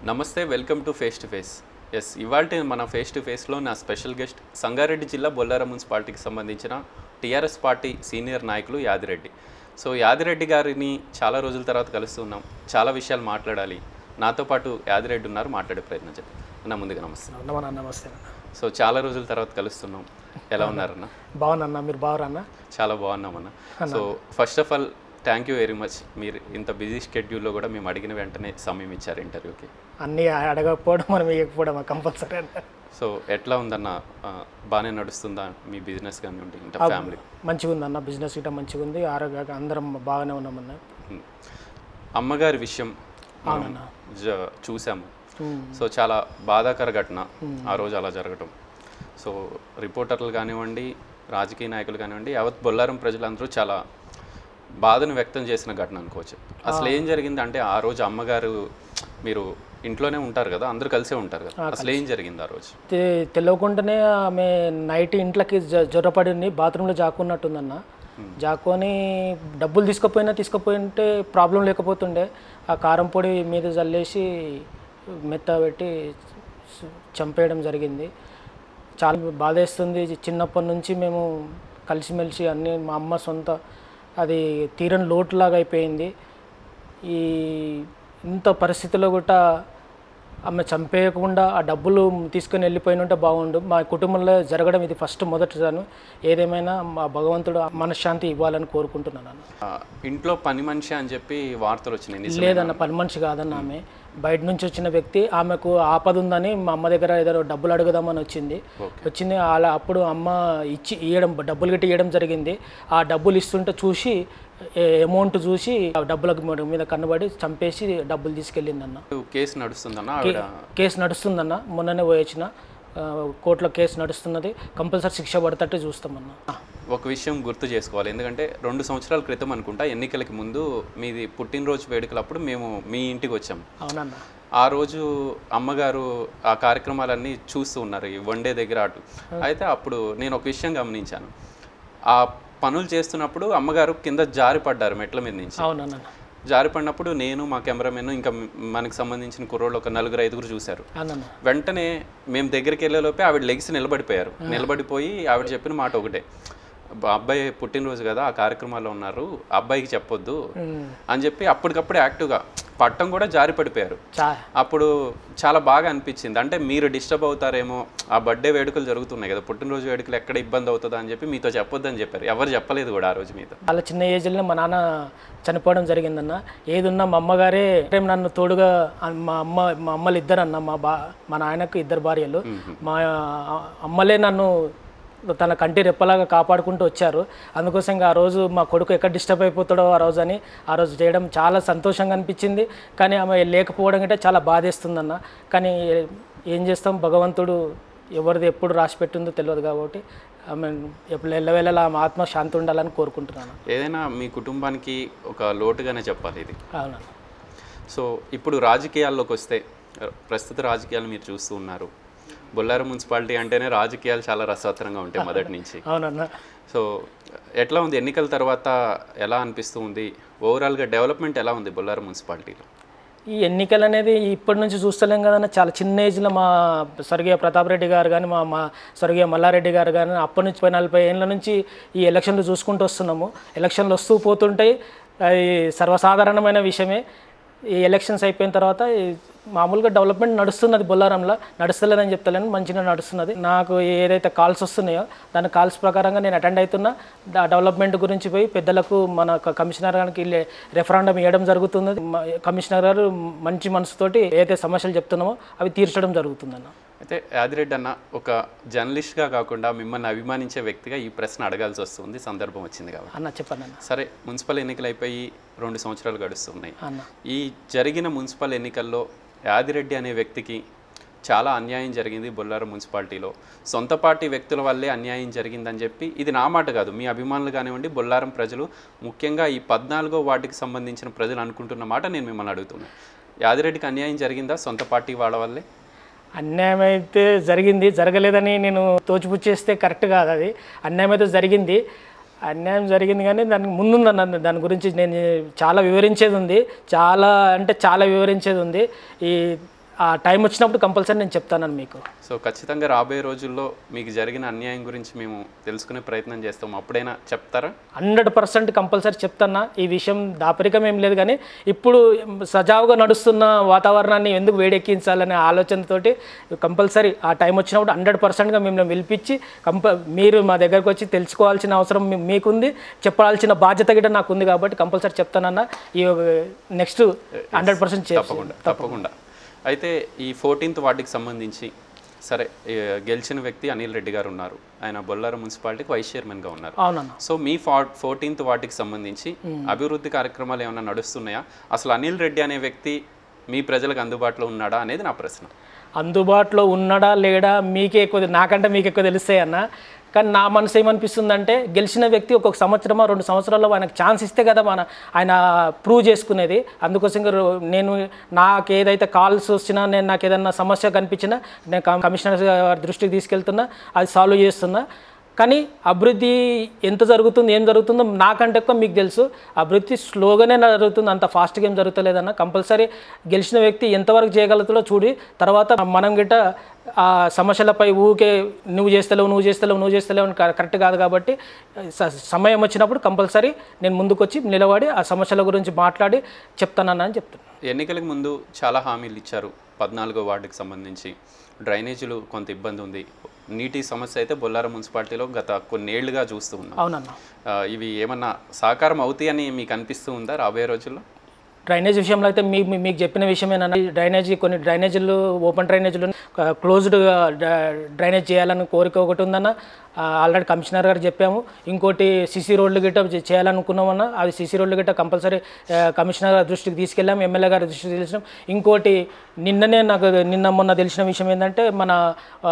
నమస్తే welcome to face to face S ఇవాళ మన ఫేస్ టు ఫేస్లో నా స్పెషల్ గెస్ట్ సంగారెడ్డి జిల్లా బొల్లారం మున్సిపాలిటీకి సంబంధించిన టీఆర్ఎస్ పార్టీ సీనియర్ నాయకులు యాదిరెడ్డి సో యాదిరెడ్డి గారిని చాలా రోజుల తర్వాత కలుస్తున్నాం చాలా విషయాలు మాట్లాడాలి నాతో పాటు యాదిరెడ్డి ఉన్నారు మాట్లాడే ప్రయత్నం చేద్దాం అన్న ముందుగా నమస్తే నమస్తే నమస్తే అన్న సో చాలా రోజుల తర్వాత కలుస్తున్నాం ఎలా ఉన్నారన్న బాగున్నా మీరు బాగురన్న చాలా బాగున్నామన్న so first of all thank you very much మీరు ఇంత బిజీ షెడ్యూల్లో కూడా మేము అడిగిన వెంటనే సమయం ఇచ్చారు ఇంటర్వ్యూకి అన్నీ అడగకపోవడం మనం ఇవ్వకపోవడం కంపల్సరీ అన్న సో ఎట్లా ఉందన్న ఆ, బాగానే నడుస్తుందా మీ బిజినెస్ కానివ్వండి ఇంకా ఫ్యామిలీ మంచిగా ఉంది అన్న బిజినెస్ గిట్ట మంచిగా ఉంది ఆరోగ్యంగా అందరం బాగానే ఉన్నామన్న అమ్మగారి విషయం మనం అవునన్నా. జ- చూసాము ఉమ్. సో చాలా బాధాకర ఘటన ఆ రోజు అలా జరగటం సో రిపోర్టర్లు కానివ్వండి రాజకీయ నాయకులు కానివ్వండి యావత్ బొల్లారం ప్రజలందరూ చాలా బాధను వ్యక్తం చేసిన ఘటన అనుకోవచ్చు అసలు ఏం జరిగింది అంటే ఆ రోజు అమ్మగారు మీరు ఇంట్లోనే ఉంటారు కదా అందరూ కలిసే ఉంటారు కదా అసలు ఏం జరిగింది ఆ రోజు తె- తెలియకుండానే ఆమె నైట్ ఇంట్లోకి జ- జ్వరపడింది బాత్రూంలో జాక్కున్నట్టుందన్న జాక్కొని డబ్బులు తీసుకుపోయినా తీసుకుపోయింటే ప్రాబ్లం లేకపోతుండే ఆ కారం పొడి మీద చల్లేసి మెత్త పెట్టి చ- చంపేయడం జరిగింది చాలా బాధేస్తుంది చిన్నప్పటి నుంచి మేము కలిసిమెలిసి అన్నీ మా అమ్మ సొంత అది తీరని లోటులాగా అయిపోయింది ఈ ఇంత పరిస్థితిలో కూడా ఆమె చంపేయకుండా ఆ డబ్బులు తీసుకొని వెళ్ళిపోయిన ఉంటే బాగుండు మా కుటుంబంలో జరగడం ఇది ఫస్ట్ మొదటిసాను ఏదేమైనా మా భగవంతుడు మనశ్శాంతి ఇవ్వాలని కోరుకుంటున్నాను అన్న ఆ, ఇంట్లో పని మనిషి అని చెప్పి వార్తలు వచ్చినాయి నిజమే లేదన్న పని మనిషి కాదన్న ఆమె బయట నుంచి వచ్చిన వ్యక్తి ఆమెకు ఆపద ఉందని మా అమ్మ దగ్గర ఏదో డబ్బులు అడుగుదామని వచ్చింది వచ్చింది అలా అప్పుడు అమ్మ ఇచ్చి ఇవ్వడం డబ్బులు గట్టి ఇవ్వడం జరిగింది ఆ డబ్బులు ఇస్తుంటే చూసి అమౌంట్ చూసి ఆ డబ్బులకు మీద- మీద కన్నబడి చంపేసి డబ్బులు తీసుకెళ్ళిందన్న కేసు నడుస్తుందన్న ఆవిడ కేసు నడుస్తుందన్న మొన్ననే పోయొచ్చిన ఆ, కోర్టులో కేసు నడుస్తున్నది కంపల్సరీ శిక్ష పడతట్టు చూస్తామన్న ఒక విషయం గుర్తు చేసుకోవాలి ఎందుకంటే రెండు సంవత్సరాల క్రితం అనుకుంటా ఎన్నికలకి ముందు మీది పుట్టినరోజు వేడుకలప్పుడు మేము మీ ఇంటికి వచ్చాం అవునన్న ఆ రోజు అమ్మగారు ఆ కార్యక్రమాలన్నీ చూస్తూ ఉన్నారు ఈ వన్ డే దగ్గర అటు అయితే అప్పుడు నేను ఒక విషయం గమనించాను ఆ పనులు చేస్తున్నప్పుడు అమ్మగారు కింద జారి పడ్డారు మెట్ల మీద నుంచి అవునన్న జారి పడినప్పుడు నేను మా కెమెరామెన్ ఇంకా మనకి సంబంధించిన కుర్రోళ్ళు ఒక నలుగురు ఐదుగురు చూశారు అవునన్న వెంటనే మేము దగ్గరికి వెళ్ళేలోపే ఆవిడ లెగిసి నిలబడిపోయారు నిలబడిపోయి ఆవిడ చెప్పిన మాట ఒకటే "బా- అబ్బాయి పుట్టినరోజు కదా ఆ కార్యక్రమాల్లో ఉన్నారు అబ్బాయికి చెప్పొద్దు ఉమ్. అని చెప్పి అప్పటికప్పుడు యాక్టివ్గా పట్టం కూడా జారి పడిపోయారు చా అప్పుడు చాలా బాగా అనిపించింది అంటే మీరు డిస్టర్బ్ అవుతారేమో ఆ బర్త్డే వేడుకలు జరుగుతున్నాయి కదా పుట్టినరోజు వేడుకలు ఎక్కడ ఇబ్బంది అవుతుందా అని చెప్పి మీతో చెప్పొద్దని చెప్పారు ఎవరు చెప్పలేదు కూడా ఆ రోజు మీతో చాలా చిన్న ఏజ్లోనే మా నాన్న చనిపోవడం జరిగిందన్న ఏదున్నా మా అమ్మగారే టైం నన్ను తోడుగా ఆ- మా అమ్మ మా అమ్మలు ఇద్దరన్న మా బా మా నాయనకు ఇద్దరు భార్యలు మా అమ్మలే నన్ను తన కంటి రెప్పలాగా కాపాడుకుంటూ వచ్చారు అందుకోసం ఇంకా ఆ రోజు మా కొడుకు ఎక్కడ డిస్టర్బ్ అయిపోతాడో ఆ రోజు అని ఆ రోజు చేయడం చాలా సంతోషంగా అనిపించింది కానీ ఆమె లేకపోవడం అంటే చాలా బాధేస్తుందన్న కానీ ఏం చేస్తాం భగవంతుడు ఎవరిది ఎప్పుడు రాసి పెట్టిందో తెలియదు కాబట్టి ఆమె ఎప్పుడు ఎల్లవేళలా ఆమె ఆత్మ శాంతి ఉండాలని కోరుకుంటున్నాను ఏదైనా మీ కుటుంబానికి ఒక లోటుగానే చెప్పాలి ఇది అవునన్న సో ఇప్పుడు రాజకీయాల్లోకి వస్తే ప్రస్తుత రాజకీయాలు మీరు చూస్తూ ఉన్నారు బొల్లారం మున్సిపాలిటీ అంటేనే రాజకీయాలు చాలా రసవత్తరంగా ఉంటాయి మొదటి నుంచి అవునన్న సో ఎట్లా ఉంది ఎన్నికల తర్వాత ఎలా అనిపిస్తూ ఉంది ఓవరాల్గా డెవలప్మెంట్ ఎలా ఉంది బొల్లారం మున్సిపాలిటీలో ఈ ఎన్నికలు అనేది ఇప్పటి నుంచి చూస్తలేం కదన్న చాలా చిన్న ఏజ్లో మా స్వర్గీయ ప్రతాప్ రెడ్డి గారు కానీ మా మా స్వర్గీయ మల్లారెడ్డి గారు కానీ అప్పటి నుంచి పోయి నలభై ఏళ్ళ నుంచి ఈ ఎలక్షన్లు చూసుకుంటూ వస్తున్నాము ఎలక్షన్లు వస్తూ పోతుంటాయి అది సర్వసాధారణమైన విషయమే ఈ ఎలక్షన్స్ అయిపోయిన తర్వాత ఈ మామూలుగా డెవలప్మెంట్ నడుస్తున్నది బొల్లారంలో నడుస్తలేదని చెప్తలేను మంచిగా నడుస్తున్నది నాకు ఏదైతే కాల్స్ వస్తున్నాయో దాని కాల్స్ ప్రకారంగా నేను అటెండ్ అవుతున్నా డా- డెవలప్మెంట్ గురించి పోయి పెద్దలకు మన క- కమిషనర్ గారికి రెఫరాండం ఇవ్వడం జరుగుతున్నది మ- కమిషనర్ గారు మంచి మనసుతోటి ఏదైతే సమస్యలు చెప్తున్నామో అవి తీర్చడం జరుగుతుందన్న అయితే యాదిరెడ్డి అన్న ఒక జర్నలిస్ట్గా కాకుండా మిమ్మల్ని అభిమానించే వ్యక్తిగా ఈ ప్రశ్న అడగాల్సి వస్తుంది సందర్భం వచ్చింది కాబట్టి అన్న చెప్పండి అన్న సరే మున్సిపల్ ఎన్నికలు అయిపోయి రెండు సంవత్సరాలు గడుస్తున్నాయి అన్న ఈ జరిగిన మున్సిపల్ ఎన్నికల్లో యాదిరెడ్డి అనే వ్యక్తికి చాలా అన్యాయం జరిగింది బొల్లారం మున్సిపాలిటీలో సొంత పార్టీ వ్యక్తుల వల్లే అన్యాయం జరిగిందని చెప్పి ఇది నా మాట కాదు మీ అభిమానులు కానివ్వండి బొల్లారం ప్రజలు ముఖ్యంగా ఈ పద్నాలుగో వార్డుకి సంబంధించిన ప్రజలు అనుకుంటున్న మాట నేను మిమ్మల్ని అడుగుతున్నాను యాదిరెడ్డికి అన్యాయం జరిగిందా సొంత పార్టీ వాళ్ళ వల్లే అన్యాయం అయితే జరిగింది జరగలేదని నేను తోచిపుచ్చేస్తే కరెక్ట్ కాదు అది అన్యాయం అయితే జరిగింది అన్యాయం జరిగింది కానీ దానికి ముందుందన్న దాని గురించి నేను చాలా వివరించేది ఉంది చాలా అంటే చాలా వివరించేది ఉంది ఈ ఆ టైం వచ్చినప్పుడు కంపల్సరీ నేను చెప్తానని మీకు సో ఖచ్చితంగా రాబోయే రోజుల్లో మీకు జరిగిన అన్యాయం గురించి మేము తెలుసుకునే ప్రయత్నం చేస్తాం అప్పుడైనా చెప్తారా హండ్రెడ్ పర్సెంట్ కంపల్సరీ చెప్తాన్నా ఈ విషయం దాపరికం ఏం లేదు కానీ ఇప్పుడు సజావుగా నడుస్తున్న వాతావరణాన్ని ఎందుకు వేడెక్కించాలనే ఆలోచనతోటి కంపల్సరీ ఆ టైం వచ్చినప్పుడు హండ్రెడ్ పర్సెంట్గా మిమ్మల్ని పిలిపించి కంప మీరు మా దగ్గరకు వచ్చి తెలుసుకోవాల్సిన అవసరం మీ- మీకుంది చెప్పాల్సిన బాధ్యత కూడా నాకు ఉంది కాబట్టి కంపల్సరీ చెప్తానన్నా ఈ నెక్స్ట్ హండ్రెడ్ పర్సెంట్ తప్పకుండా తప్పకుండా అయితే ఈ ఫోర్టీన్త్ వార్డుకి సంబంధించి సరే ఏ, గెలిచిన వ్యక్తి అనిల్ రెడ్డి గారు ఉన్నారు ఆయన బొల్లారం మున్సిపాలిటీకి వైస్ చైర్మన్గా ఉన్నారు అవునన్నా సో మీ ఫా ఫోర్టీన్త్ వార్డుకి సంబంధించి అభివృద్ధి కార్యక్రమాలు ఏమైనా నడుస్తున్నాయా అసలు అనిల్ రెడ్డి అనే వ్యక్తి మీ ప్రజలకు అందుబాటులో ఉన్నాడా అనేది నా ప్రశ్న అందుబాటులో ఉన్నాడా లేడా మీకే ఎక్కువ నాకంటే మీకు ఎక్కువ తెలుస్తాయి అన్న కానీ నా మనసు ఏమనిపిస్తుందంటే గెలిచిన వ్యక్తి ఒక్కొక్క సంవత్సరమా రెండు సంవత్సరాల్లో ఆయనకు ఛాన్స్ ఇస్తే కదా మన ఆయన ప్రూవ్ చేసుకునేది అందుకోసం రో- నేను నాకు ఏదైతే కాల్స్ వచ్చినా నేను నాకు ఏదైనా సమస్య కనిపించినా నేను కమ్- కమిషనర్ గారి దృష్టికి తీసుకెళ్తున్నా అది సాల్వ్ చేస్తున్నా కానీ అభివృద్ధి ఎంత జరుగుతుంది ఏం జరుగుతుందో నాకంటే ఎక్కువ మీకు తెలుసు అభివృద్ధి స్లోగానే జరుగుతుంది అంత ఫాస్ట్గా ఏం జరుగుతలేదన్న కంపల్సరీ గెలిచిన వ్యక్తి ఎంతవరకు చేయగలుగుతుందో చూడి తర్వాత మనం గిట్ట ఆ సమస్యలపై ఊకే నువ్వు చేస్తలేవు నువ్వు చేస్తలేవు నువ్వు చేస్తలేవు అని కరె- కరెక్ట్ కాదు కాబట్టి స- సమయం వచ్చినప్పుడు కంపల్సరీ నేను ముందుకొచ్చి నిలబడి ఆ సమస్యల గురించి మాట్లాడి చెప్తానని చెప్తున్నాను ఎన్నికలకు ముందు చాలా హామీలు ఇచ్చారు పద్నాలుగో వార్డుకి సంబంధించి డ్రైనేజీలు కొంత ఇబ్బంది ఉంది నీటి సమస్య అయితే బొల్లారం మున్సిపాలిటీలో గత కొన్నేళ్లుగా చూస్తూ ఉన్నాం అవునన్న ఆ, ఇవి ఏమన్నా సాకారం అవుతాయని మీకు అనిపిస్తూ ఉందా రాబోయే రోజుల్లో డ్రైనేజ్ విషయంలో అయితే మీ మీ- మీకు చెప్పిన విషయమేనా ఈ డ్రైనేజీ కొన్ని డ్రైనేజీలు ఓపెన్ డ్రైనేజీలు క్లోజ్డ్ డ్రైనేజ్ చేయాలని కోరిక ఒకటి ఉందన్న ఆల్రెడీ కమిషనర్ గారు చెప్పాము ఇంకోటి సిసి రోడ్లు గిట్ట చే- చేయాలనుకున్నామన్న అవి సిసి రోడ్లు గిట్ట కంపల్సరీ కమిషనర్ గారి దృష్టికి తీసుకెళ్ళాము ఎమ్మెల్యే గారి దృష్టికి తెలిసినాం ఇంకోటి నిన్ననే నాకు నిన్న మొన్న తెలిసిన విషయం ఏంటంటే మన ఆ,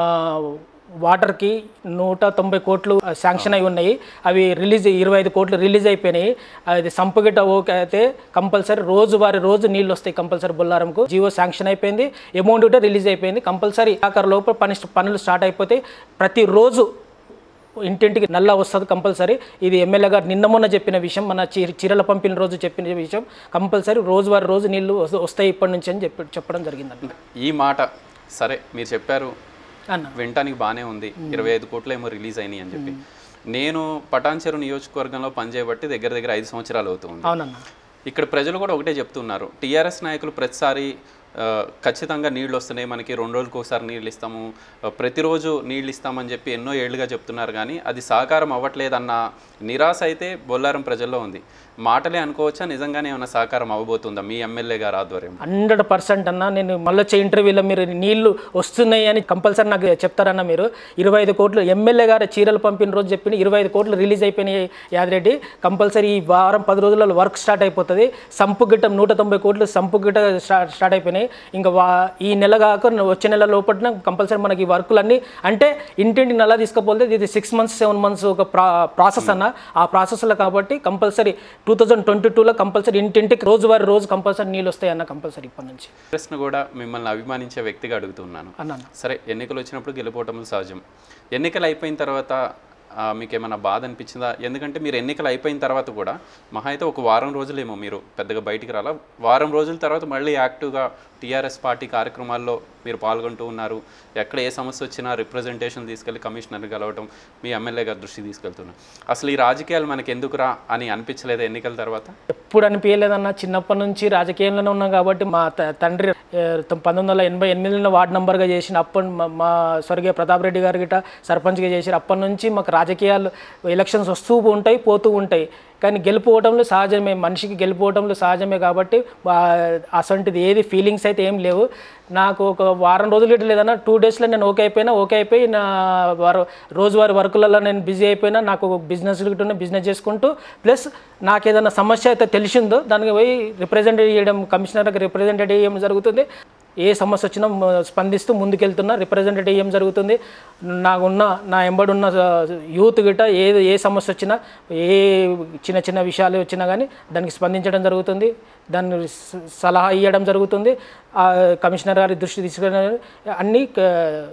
వాటర్కి నూట తొంభై కోట్లు శాంక్షన్ అయి ఉన్నాయి అవి రిలీజ్ ఇరవై ఐదు కోట్లు రిలీజ్ అయిపోయినాయి అది సంపగిట ఓకే అయితే కంపల్సరీ రోజువారి రోజు నీళ్ళు వస్తాయి కంపల్సరీ బొల్లారంకు జియో శాంక్షన్ అయిపోయింది అమౌంట్ కూడా రిలీజ్ అయిపోయింది కంపల్సరీ ఆఖరి లోపల పని పనులు స్టార్ట్ అయిపోతాయి ప్రతిరోజు ఇంటింటికి నల్లా వస్తుంది కంపల్సరీ ఇది ఎమ్మెల్యే గారు నిన్న మొన్న చెప్పిన విషయం మన చీ- చీరల పంపిన రోజు చెప్పిన విషయం కంపల్సరీ రోజువారి రోజు నీళ్ళు వస్త- వస్తాయి ఇప్పటి నుంచి అని చెప్పి చెప్పడం జరిగిందండి ఈ మాట సరే మీరు చెప్పారు అన్న వినటానికి బాగానే ఉంది ఇరవై ఐదు కోట్లు ఏమో రిలీజ్ అయినాయి అని చెప్పి నేను పటాన్చెరు నియోజకవర్గంలో పనిచేయబట్టి దగ్గర దగ్గర ఐదు సంవత్సరాలు అవుతుంది అవునన్న ఇక్కడ ప్రజలు కూడా ఒకటే చెప్తున్నారు టీఆర్ఎస్ నాయకులు ప్రతిసారి ఆ, ఖచ్చితంగా నీళ్ళు వస్తున్నాయి మనకి రెండు రోజులకు ఒకసారి నీళ్ళు ఇస్తాము ఆ, ప్రతిరోజు నీళ్ళు ఇస్తామని చెప్పి ఎన్నో ఏళ్ళుగా చెప్తున్నారు కానీ అది సాకారం అవ్వట్లేదన్న నిరాశ అయితే బొల్లారం ప్రజల్లో ఉంది మాటలే అనుకోవచ్చా నిజంగానే ఏమైనా సాకారం అవ్వబోతుందా మీ ఎమ్మెల్యే గారు ఆధ్వర్యం హండ్రెడ్ పర్సెంట్ అన్న నేను మళ్ళీ వచ్చే ఇంటర్వ్యూలో మీరు నీళ్లు వస్తున్నాయి అని కంపల్సరీ నాకు చెప్తారన్న మీరు ఇరవై ఐదు కోట్లు ఎమ్మెల్యే గారు చీరలు పంపిన రోజు చెప్పిన ఇరవై ఐదు కోట్లు రిలీజ్ అయిపోయినాయి యాదిరెడ్డి కంపల్సరీ ఈ వారం పది రోజులలో వర్క్ స్టార్ట్ అయిపోతుంది సంపు గిట్ట నూట తొంభై కోట్లు సంపు గిట్ట స్టార్ట్ స్టార్ట్ అయిపోయినాయి ఇంకా వా ఈ నెల కాక వచ్చే నెల లోపల కంపల్సరీ మనకి ఈ వర్కులన్నీ అంటే ఇంటింటి నెల తీసుకుపోతే ఇది సిక్స్ మంత్స్ సెవెన్ మంత్స్ ఒక ప్రా ప్రాసెస్ అన్న ఆ ప్రాసెస్లో కాబట్టి కంపల్సరీ టూ థౌజండ్ ట్వంటీ టూలో కంపల్సరీ ఇంటింటికి రోజువారి రోజు కంపల్సరీ నీళ్ళు వస్తాయి అన్న కంపల్సరీ ఇప్పటి నుంచి ప్రశ్న కూడా మిమ్మల్ని అభిమానించే వ్యక్తిగా అడుగుతున్నాను అన్నాను సరే ఎన్నికలు వచ్చినప్పుడు గెలుపోవటం సహజం ఎన్నికలు అయిపోయిన తర్వాత ఆ, మీకు ఏమైనా బాధ అనిపించిందా ఎందుకంటే మీరు ఎన్నికలు అయిపోయిన తర్వాత కూడా మహా అయితే ఒక వారం రోజులేమో మీరు పెద్దగా బయటికి రాలా వారం రోజుల తర్వాత మళ్ళీ యాక్టివ్గా టీఆర్ఎస్ పార్టీ కార్యక్రమాల్లో మీరు పాల్గొంటూ ఉన్నారు ఎక్కడ ఏ సమస్య వచ్చినా రిప్రజెంటేషన్ తీసుకెళ్ళి కమిషనర్ కలవటం మీ ఎమ్మెల్యే గారి దృష్టికి తీసుకెళ్తున్నారు అసలు ఈ రాజకీయాలు మనకి ఎందుకురా అని అనిపించలేదు ఎన్నికల తర్వాత ఎప్పుడు అనిపించలేదన్న చిన్నప్పటి నుంచి రాజకీయంలోనే ఉన్నాం కాబట్టి మా త- తండ్రి ఏ, తొమ్- పంతొమ్మిది వందల ఎనభై ఎనిమిదిలో వార్డు నంబర్గా చేసిన అప్పటి మా- మా స్వర్గీయ ప్రతాప్ రెడ్డి గారు గిట సర్పంచ్గా చేశారు అప్పటి నుంచి మాకు రాజకీయాలు ఎలక్షన్స్ వస్తూ ఉంటాయి పోతూ ఉంటాయి కానీ గెలుపుకోవడంలో సహజమే మనిషికి గెలుపుకోవడంలో సహజమే కాబట్టి వా- అసంటిది ఏది ఫీలింగ్స్ అయితే ఏం లేవు నాకు ఒక వారం రోజులు ఇట్లా లేదన్నా టూ డేస్లో నేను ఓకే అయిపోయినా ఓకే అయిపోయి నా వారు రోజువారి వర్కులలో నేను బిజీ అయిపోయినా నాకు ఒక బిజినెస్ బిజినెస్ చేసుకుంటూ ప్లస్ నాకు ఏదైనా సమస్య అయితే తెలిసిందో దానికి పోయి రిప్రజెంట్ చేయడం కమిషనర్కి రిప్రజెంట్ చేయడం జరుగుతుంది ఏ సమస్య వచ్చినా మ- స్పందిస్తూ ముందుకెళ్తున్నా రిప్రజెంటేటివ్ ఏం జరుగుతుంది నాకున్న నా ఎంబడున్న యూత్ గిట్ట ఏ ఏ సమస్య వచ్చినా ఏ చిన్న చిన్న విషయాలు వచ్చినా కానీ దానికి స్పందించడం జరుగుతుంది దాన్ని స- సలహా ఇవ్వడం జరుగుతుంది ఆ కమిషనర్ గారి దృష్టి తీసుకెళ్ళడం అన్నీ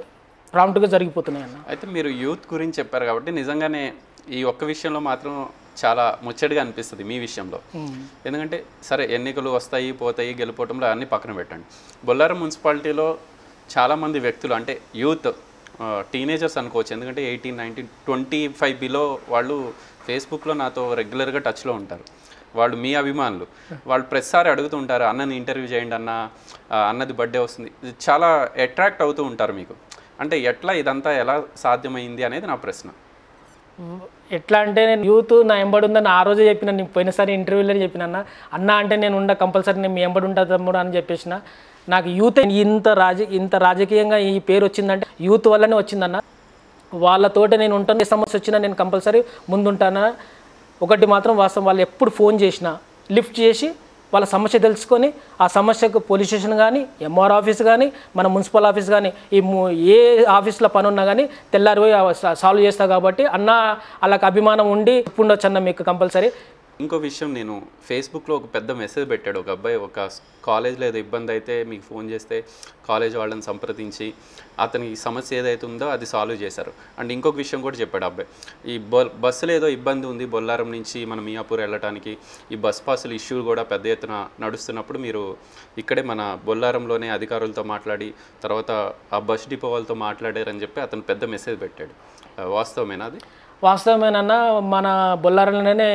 ప్రాంప్ట్గా జరిగిపోతున్నాయి అన్న అయితే మీరు యూత్ గురించి చెప్పారు కాబట్టి నిజంగానే ఈ ఒక్క విషయంలో మాత్రం చాలా ముచ్చటగా అనిపిస్తుంది మీ విషయంలో ఎందుకంటే సరే ఎన్నికలు వస్తాయి పోతాయి గెలుపోవటంలో అన్ని పక్కన పెట్టండి బొల్లారం మున్సిపాలిటీలో చాలామంది వ్యక్తులు అంటే యూత్ టీనేజర్స్ అనుకోవచ్చు ఎందుకంటే eighteen nineteen twenty five below వాళ్ళు ఫేస్బుక్లో నాతో రెగ్యులర్గా టచ్లో ఉంటారు వాళ్ళు మీ అభిమానులు వాళ్ళు ప్రతిసారి అడుగుతూ ఉంటారు అన్నని ఇంటర్వ్యూ చేయండి అన్న ఆ, అన్నది బర్త్డే వస్తుంది ఇది చాలా అట్రాక్ట్ అవుతూ ఉంటారు మీకు అంటే ఎట్లా ఇదంతా ఎలా సాధ్యమైంది అనేది నా ప్రశ్న ఎట్లా అంటే నేను యూత్ నా ఎంబడి ఉందని ఆ రోజే చెప్పిన నేను పోయినసారి ఇంటర్వ్యూలో చెప్పిన అన్న అన్న అంటే నేను ఉండ కంపల్సరీ నేను మీ ఎంబడి ఉంటా తమ్ముడు అని చెప్పేసిన నాకు యూత్ ఇంత రాజ ఇంత రాజకీయంగా ఈ పేరు వచ్చిందంటే యూత్ వల్లనే వచ్చిందన్న వాళ్ళతోటి నేను ఉంటాను ఏ సమస్య వచ్చినా నేను కంపల్సరీ ముందుంటానా ఒకటి మాత్రం వాస్తవం వాళ్ళు ఎప్పుడు ఫోన్ చేసినా లిఫ్ట్ చేసి వాళ్ళ సమస్య తెలుసుకొని ఆ సమస్యకు పోలీస్ స్టేషన్ కానీ ఎంఆర్ ఆఫీస్ కానీ మన మున్సిపల్ ఆఫీస్ కానీ ఈ ము- ఏ ఆఫీస్లో పని ఉన్నా కానీ తెల్లారి పోయి ఆ సాల్వ్ చేస్తా కాబట్టి అన్న వాళ్ళకి అభిమానం ఉండి ఉండొచ్చు అన్న మీకు కంపల్సరీ ఇంకో విషయం నేను ఫేస్బుక్లో ఒక పెద్ద మెసేజ్ పెట్టాడు ఒక అబ్బాయి ఒక కాలేజ్లో ఏదో ఇబ్బంది అయితే మీకు ఫోన్ చేస్తే కాలేజ్ వాళ్ళని సంప్రదించి అతని సమస్య ఏదైతే ఉందో అది సాల్వ్ చేశారు అండ్ ఇంకొక విషయం కూడా చెప్పాడు ఆ అబ్బాయి ఈ బొ బస్సులో ఏదో ఇబ్బంది ఉంది బొల్లారం నుంచి మన మియాపూర్ వెళ్ళటానికి ఈ బస్ పాసులు ఇష్యూ కూడా పెద్ద ఎత్తున నడుస్తున్నప్పుడు మీరు ఇక్కడే మన బొల్లారంలోనే అధికారులతో మాట్లాడి తర్వాత ఆ బస్ డిపో వాళ్ళతో మాట్లాడారని చెప్పి అతను పెద్ద మెసేజ్ పెట్టాడు ఆ, వాస్తవమేనా అది వాస్తవమేనన్న మన బొల్లారంలోనే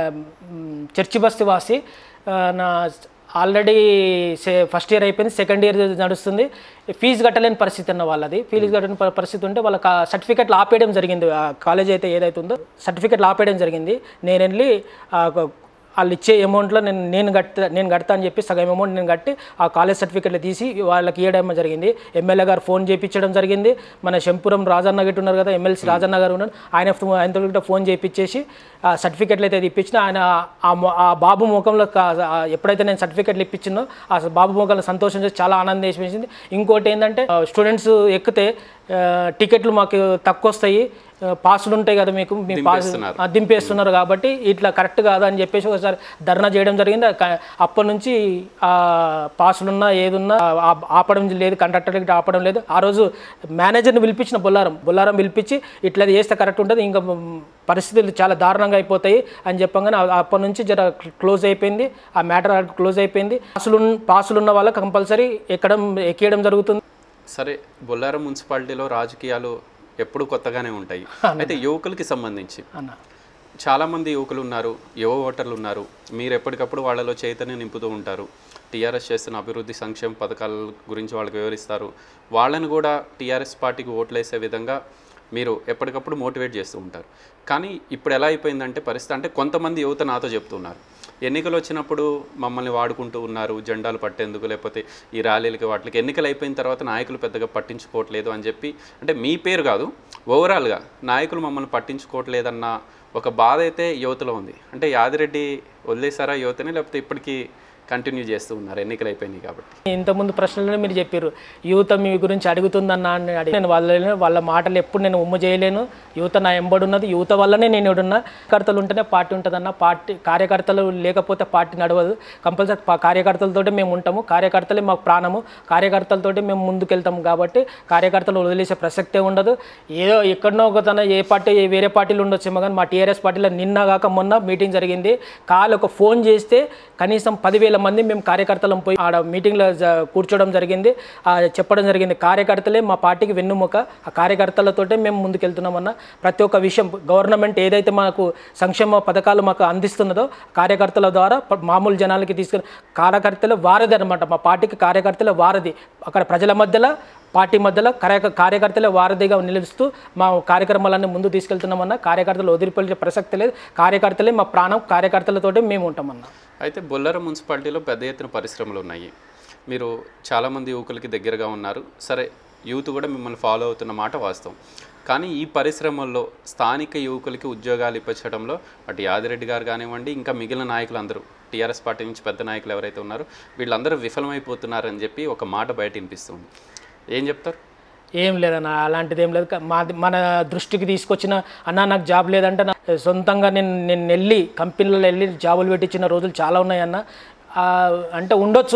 మ్, చర్చి బస్తీ వాసి ఆ, నా ఆల్రెడీ సే ఫస్ట్ ఇయర్ అయిపోయింది సెకండ్ ఇయర్ నడుస్తుంది ఫీజు కట్టలేని పరిస్థితి అన్న వాళ్ళది ఫీజు కట్టలేని ప- పరిస్థితి ఉంటే వాళ్ళకి ఆ సర్టిఫికెట్లు ఆపేయడం జరిగింది ఆ కాలేజ్ అయితే ఏదైతే ఉందో సర్టిఫికెట్లు ఆపేయడం జరిగింది నేను వెళ్ళి ఆ ఒక- వాళ్ళు ఇచ్చే అమౌంట్లో నేను నేను కట్ట నేను కడతా అని చెప్పి సగం అమౌంట్ నేను కట్టి ఆ కాలేజ్ సర్టిఫికెట్లు తీసి వాళ్ళకి ఇవ్వడం జరిగింది ఎమ్మెల్యే గారు ఫోన్ చేయించడం జరిగింది మన శంపురం రాజన్న గిట్ట ఉన్నారు కదా ఎమ్మెల్సీ రాజన్న గారు ఉన్నారు ఆయన ఫో- ఆయనతో కూడా ఫోన్ చేయించేసి ఆ సర్టిఫికెట్లు అయితే ఇప్పించిన ఆయన ఆ మొ- ఆ బాబు ముఖంలో కా- ఆ ఎప్పుడైతే నేను సర్టిఫికెట్లు ఇప్పించినో ఆ బాబు ముఖంలో సంతోషం చేసి చాలా ఆనందం వేసింది ఇంకోటి ఏంటంటే స్టూడెంట్స్ ఎక్కితే ఆ, టికెట్లు మాకు తక్కువ వస్తాయి ఆ, పాసులు ఉంటాయి కదా మీకు మీ పాస్ దింపేస్తున్నారు. ఆ, దింపేస్తున్నారు కాబట్టి ఇట్లా కరెక్ట్ కాదు అని చెప్పేసి ఒకసారి ధర్నా చేయడం జరిగింది ఆ క- అప్పటి నుంచి ఆ పాసులున్నా ఏదున్నా ఆ- ఆపడం లేదు కండక్టర్ గిట్ట ఆపడం లేదు ఆ రోజు మేనేజర్ని పిలిపించిన బొల్లారం బొల్లారం పిలిపించి ఇట్లా చేస్తే కరెక్ట్ ఉంటుంది ఇంకా మ్, పరిస్థితులు చాలా దారుణంగా అయిపోతాయి అని చెప్పగానే ఆ- అప్పటి నుంచి జర క్లోజ్ అయిపోయింది ఆ మ్యాటర్ క్లోజ్ అయిపోయింది పాసులు పాసులు ఉన్న వాళ్ళకి కంపల్సరీ ఎక్కడం ఎక్కియడం జరుగుతుంది సరే బొల్లారం మున్సిపాలిటీలో రాజకీయాలు ఎప్పుడు కొత్తగానే ఉంటాయి అయితే యువకులకి సంబంధించి అన్న చాలామంది యువకులు ఉన్నారు యువ ఓటర్లు ఉన్నారు మీరు ఎప్పటికప్పుడు వాళ్ళలో చైతన్యం నింపుతూ ఉంటారు టీఆర్ఎస్ చేస్తున్న అభివృద్ధి సంక్షేమ పథకాల గురించి వాళ్ళకి వివరిస్తారు వాళ్ళని కూడా టీఆర్ఎస్ పార్టీకి ఓట్లేసే విధంగా మీరు ఎప్పటికప్పుడు మోటివేట్ చేస్తూ ఉంటారు కానీ ఇప్పుడు ఎలా అయిపోయిందంటే పరిస్థితి అంటే కొంతమంది యువత నాతో చెప్తున్నారు ఎన్నికలు వచ్చినప్పుడు మమ్మల్ని వాడుకుంటూ ఉన్నారు జెండాలు పట్టేందుకు లేకపోతే ఈ ర్యాలీలకి వాటికి ఎన్నికలు అయిపోయిన తర్వాత నాయకులు పెద్దగా పట్టించుకోవట్లేదు అని చెప్పి అంటే మీ పేరు కాదు ఓవరాల్గా నాయకులు మమ్మల్ని పట్టించుకోవట్లేదన్న ఒక బాధ అయితే యువతలో ఉంది అంటే యాదిరెడ్డి వదిలేసారా యువతని లేకపోతే ఇప్పటికీ కంటిన్యూ చేస్తూ ఉన్నారు ఎన్నికలు అయిపోయినాయి కాబట్టి ఇంతకుముందు ప్రశ్నలోనే మీరు చెప్పారు యువత మీ గురించి అడుగుతుందన్న అని అడిగి నేను వాళ్ళ వాళ్ళ మాటలు ఎప్పుడు నేను ఉమ్ము చేయలేను యువత నా ఎంబడి ఉన్నది యువత వల్లనే నేను ఇక్కడున్నా కార్యకర్తలు ఉంటేనే పార్టీ ఉంటుందన్న పార్టీ కార్యకర్తలు లేకపోతే పార్టీ నడవదు కంపల్సరీ పా- కార్యకర్తలతోటి మేము ఉంటాము కార్యకర్తలే మాకు ప్రాణము కార్యకర్తలతోటి మేము ముందుకెళ్తాము కాబట్టి కార్యకర్తలు వదిలేసే ప్రసక్తే ఉండదు ఏదో ఎక్కడనో ఒక తన ఏ పార్టీ ఏ వేరే పార్టీలు ఉండొచ్చేమో కానీ మా టీఆర్ఎస్ పార్టీలో నిన్న కాక మొన్న మీటింగ్ జరిగింది కాలు ఒక ఫోన్ చేస్తే కనీసం పదివేల మంది మేము కార్యకర్తలం పోయి ఆడ మీటింగ్లో జ- కూర్చోవడం జరిగింది ఆ చెప్పడం జరిగింది కార్యకర్తలే మా పార్టీకి వెన్నుముక ఆ కార్యకర్తలతోటే మేము ముందుకెళ్తున్నామన్న ప్రతి ఒక్క విషయం గవర్నమెంట్ ఏదైతే మాకు సంక్షేమ పథకాలు మాకు అందిస్తున్నదో కార్యకర్తల ద్వారా ప- మామూలు జనాలకి తీసుకుని కార్యకర్తలు వారధి అనమాట మా పార్టీకి కార్యకర్తలే వారధి అక్కడ ప్రజల మధ్యలో పార్టీ మధ్యలో కార్య కార్యకర్తలే వారధిగా నిలుస్తూ మా కార్యక్రమాలన్నీ ముందు తీసుకెళ్తున్నామన్న కార్యకర్తలు వదిలిపోయే ప్రసక్తి లేదు కార్యకర్తలే మా ప్రాణం కార్యకర్తలతోటే మేము ఉంటామన్న అయితే బొల్లారం మున్సిపాలిటీలో పెద్ద ఎత్తున పరిశ్రమలు ఉన్నాయి మీరు చాలామంది యువకులకి దగ్గరగా ఉన్నారు సరే యూత్ కూడా మిమ్మల్ని ఫాలో అవుతున్న మాట వాస్తవం కానీ ఈ పరిశ్రమల్లో స్థానిక యువకులకి ఉద్యోగాలు ఇప్పించడంలో అటు యాదిరెడ్డి గారు కానివ్వండి ఇంకా మిగిలిన నాయకులు అందరూ టీఆర్ఎస్ పార్టీ నుంచి పెద్ద నాయకులు ఎవరైతే ఉన్నారో వీళ్ళందరూ విఫలమైపోతున్నారని చెప్పి ఒక మాట బయట వినిపిస్తుంది ఏం చెప్తారు ఏం లేదన్న అలాంటిది ఏం లేదు క- మా మన దృష్టికి తీసుకొచ్చిన అన్న నాకు జాబ్ లేదంటే నా సొంతంగా నేను నేను వెళ్ళి కంపెనీలలో వెళ్ళి జాబులు పెట్టించిన రోజులు చాలా ఉన్నాయన్న ఆ, అంటే ఉండొచ్చు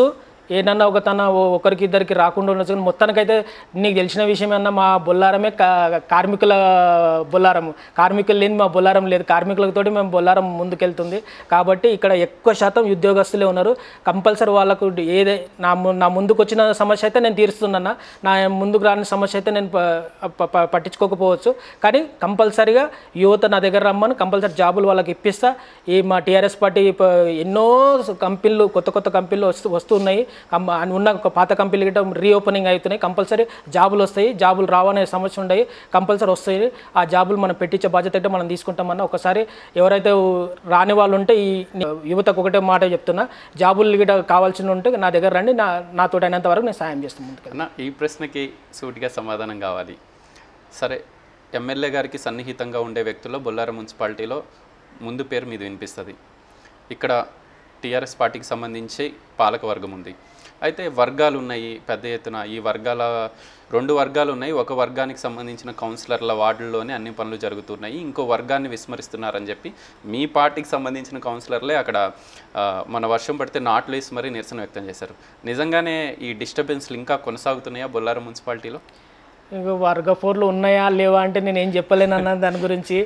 ఏనన్నా ఒక తన ఓ- ఒకరికి ఇద్దరికి రాకుండా ఉండొచ్చు కానీ మొత్తానికైతే నీకు తెలిసిన విషయం అన్న మా బొల్లారమే కా- కార్మికుల బొల్లారం కార్మికులు లేని మా బొల్లారం లేదు కార్మికులతోటి మేము బొల్లారం ముందుకెళ్తుంది కాబట్టి ఇక్కడ ఎక్కువ శాతం ఉద్యోగస్తులే ఉన్నారు కంపల్సరీ వాళ్ళకు ఏదే నా ము- నా ముందుకు వచ్చిన సమస్య అయితే నేను తీరుస్తున్నా నా ముందుకు రాని సమస్య అయితే నేను ప- ప- ప- పట్టించుకోకపోవచ్చు కానీ కంపల్సరీగా యువత నా దగ్గర రమ్మని కంపల్సరీ జాబులు వాళ్ళకి ఇప్పిస్తా ఈ మా టీఆర్ఎస్ పార్టీ ప- ఎన్నో కంపెనీలు కొత్త కొత్త కంపెనీలు వస్తూ వస్తున్నాయి కం- ఉన్న ఒక పాత కంపెనీలు గిట్ట రీఓపెనింగ్ అవుతున్నాయి కంపల్సరీ జాబులు వస్తాయి జాబులు రావనే సమస్య ఉన్నాయి కంపల్సరీ వస్తాయి ఆ జాబులు మనం పెట్టించే బాధ్యత అయితే మనం తీసుకుంటామన్న ఒకసారి ఎవరైతే రాని వాళ్ళు ఉంటే ఈ యువతకు ఒకటే మాట చెప్తున్నా జాబులు గిట్ట కావాల్సి ఉంటే నా దగ్గర రండి నా నాతో అయినంత వరకు నేను సాయం చేస్తాను ముందుకు అన్న ఈ ప్రశ్నకి సూటిగా సమాధానం కావాలి సరే ఎమ్మెల్యే గారికి సన్నిహితంగా ఉండే వ్యక్తుల్లో బొల్లారం మున్సిపాలిటీలో ముందు పేరు మీది వినిపిస్తుంది ఇక్కడ టీఆర్ఎస్ పార్టీకి సంబంధించి పాలక వర్గం ఉంది అయితే వర్గాలు ఉన్నాయి పెద్ద ఎత్తున ఈ వర్గాల రెండు వర్గాలు ఉన్నాయి ఒక వర్గానికి సంబంధించిన కౌన్సిలర్ల వార్డుల్లోనే అన్ని పనులు జరుగుతున్నాయి ఇంకో వర్గాన్ని విస్మరిస్తున్నారని చెప్పి మీ పార్టీకి సంబంధింన కౌన్సిలర్లే అక్కడ ఆ, మన వర్షం పడితే నాట్లు వేసి మరీ నిరసన వ్యక్తం చేశారు నిజంగానే ఈ డిస్టర్బెన్స్లు ఇంకా కొనసాగుతున్నాయా బొల్లారం మున్సిపాలిటీలో ఇక వర్గ ఫోర్లు ఉన్నాయా లేవా అంటే నేను ఏం చెప్పలేనన్న దాని గురించి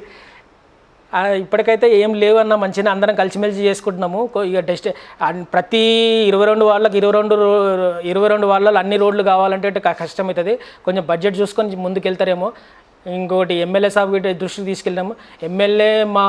ఆ, ఇప్పటికైతే ఏం లేవన్న మంచిగా అందరం కలిసిమెలిసి చేసుకుంటున్నాము కొ- ఇక డెస్ట్ అన్- ప్రతి ఇరవై రెండు వాళ్ళకి ఇరవై రెండు రో- ఇరవై రెండు వాళ్ళలో అన్ని రోడ్లు కావాలంటే అంటే క- కష్టమవుతుంది కొంచెం బడ్జెట్ చూసుకొని ముందుకెళ్తారేమో ఇంకోటి ఎమ్మెల్యే సాబ్ గిట్ట దృష్టికి తీసుకెళ్ళాము ఎమ్మెల్యే మా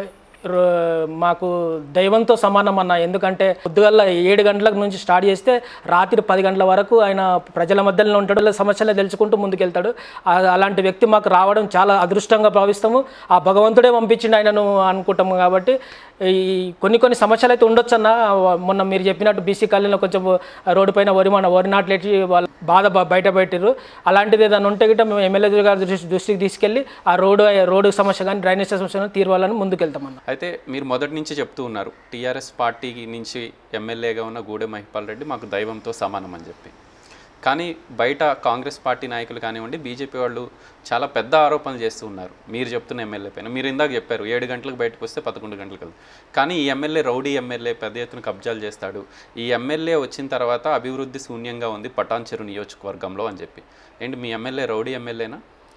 రో- మాకు దైవంతో సమానం అన్న ఎందుకంటే పొద్దుగల్ల ఏడు గంటల నుంచి స్టార్ట్ చేస్తే రాత్రి పది గంటల వరకు ఆయన ప్రజల మధ్యలో ఉంటాడు వాళ్ళ సమస్యలే తెలుసుకుంటూ ముందుకెళ్తాడు ఆ- అలాంటి వ్యక్తి మాకు రావడం చాలా అదృష్టంగా భావిస్తాము ఆ భగవంతుడే పంపించిండు ఆయనను అనుకుంటాము కాబట్టి ఈ కొన్ని కొన్ని సమస్యలు అయితే ఉండొచ్చు అన్న మొన్న మీరు చెప్పినట్టు బీసీ కాలనీలో కొంచెం రోడ్డు పైన వరి మన వరి నాట్లు ఎట్టి వాళ్ళ బాధ బ- బయట పెట్టారు అలాంటిది ఏదైనా ఉంటే గిట్ట మేము ఎమ్మెల్యే గారి దృష్టి దృష్టికి తీసుకెళ్ళి ఆ రోడ్డు రోడ్డు సమస్య కానీ డ్రైనేజ్ సమస్య కానీ తీర్వాలని ముందుకెళ్తామన్న అయితే మీరు మొదటి నుంచి చెప్తూ ఉన్నారు టీఆర్ఎస్ పార్టీ నుంచి ఎమ్మెల్యేగా ఉన్న గూడె మహిపాల్ రెడ్డి మాకు దైవంతో సమానం అని చెప్పి కానీ బయట కాంగ్రెస్ పార్టీ నాయకులు కానివ్వండి బీజేపీ వాళ్ళు చాలా పెద్ద ఆరోపణలు చేస్తూ ఉన్నారు మీరు చెప్తున్న ఎమ్మెల్యే పైన మీరు ఇందాక చెప్పారు ఏడు గంటలకు బయటకు వస్తే పదకొండు గంటలకు వెళ్తారు కానీ ఈ ఎమ్మెల్యే రౌడీ ఎమ్మెల్యే పెద్ద ఎత్తున కబ్జాలు చేస్తాడు ఈ ఎమ్మెల్యే వచ్చిన తర్వాత అభివృద్ధి శూన్యంగా ఉంది పటాన్చెరు నియోజకవర్గంలో అని చెప్పి ఏంటి మీ ఎమ్మెల్యే రౌడీ ఎమ్మెల్యేనా